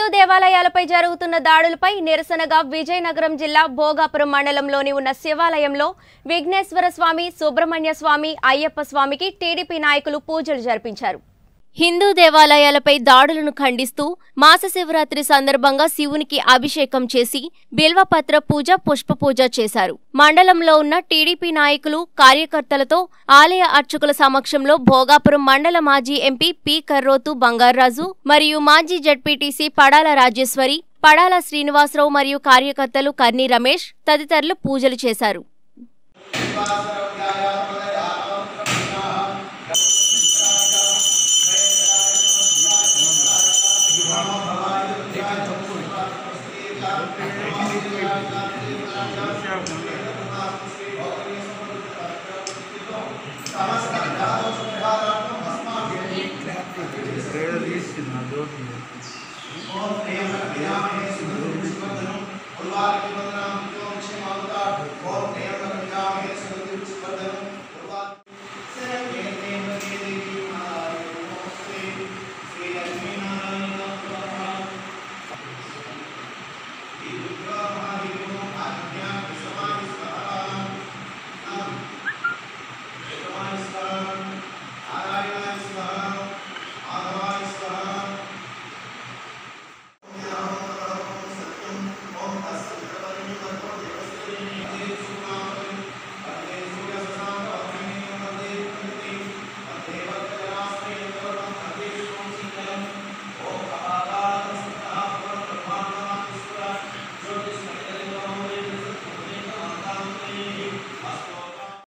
హిందూ దేవాలయాలపై జరుగుతున్న దాడులపై నిరసనగా విజయనగరం జిల్లా భోగాపురం మండలంలోని ఉన్న శివాలయంలో విఘ్నేశ్వర స్వామి సుబ్రహ్మణ్య స్వామి అయ్యప్ప స్వామికి టీడీపీ నాయకులు పూజలు జరిపించారు హిందూ దేవాలయాలపై దాడులను ఖండిస్తూ మాస శివరాత్రి సందర్భంగా శివునికి అభిషేకం చేసి బిల్వపత్ర పూజ పుష్ప పూజ చేశారు మండలంలో ఉన్న టీడీపీ నాయకులు కార్యకర్తలతో ఆలయ అర్చకుల సమక్షంలో భోగాపురం మండల మాజీ ఎంపీ పి కర్రోతు బంగారాజు మరియు మాజీ జడ్పీటీసీ పడాల రాజేశ్వరి పడాల శ్రీనివాసరావు మరియు కార్యకర్తలు కర్ని రమేష్ తదితరులు పూజలు చేశారు Trailer is in the door here.